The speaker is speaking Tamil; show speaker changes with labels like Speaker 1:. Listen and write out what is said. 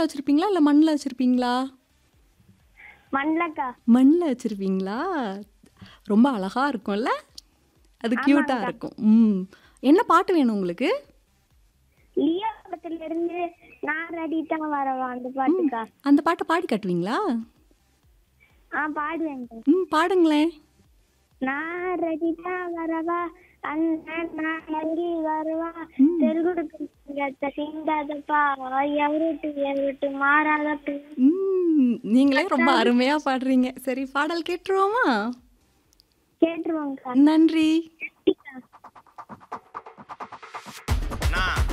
Speaker 1: தோட்டத்தில் வச்சுருப்பீங்களா இல்லை மண்ணில் வச்சுருப்பீங்களா
Speaker 2: மண்லக்கா
Speaker 1: மண்ணில் வச்சுருப்பீங்களா ரொம்ப அழகாக இருக்கும்ல அது க்யூட்டாக இருக்கும் ம் என்ன பாட்டு வேணும் உங்களுக்கு
Speaker 2: லியோ படத்துல இருந்து நான் ரெடி தான் வரவா அந்த பாட்டுக்கா
Speaker 1: அந்த பாட்டை பாடி காட்டுவீங்களா
Speaker 2: ஆ பாடுவேங்க
Speaker 1: ம் பாடுங்களேன்
Speaker 2: நான் ரெடி தான் வரவா அண்ணன் நான் நங்கி வருவா தெருகுடுக்கு சிந்தாதப்பா எவருட்டு எவருட்டு மாறாதப்பா
Speaker 1: ம் நீங்களே ரொம்ப அருமையாக பாடுறீங்க சரி பாடல் கேட்டுருவோமா
Speaker 2: கேட்டுருவோங்கக்கா
Speaker 1: நன்றி
Speaker 3: நான்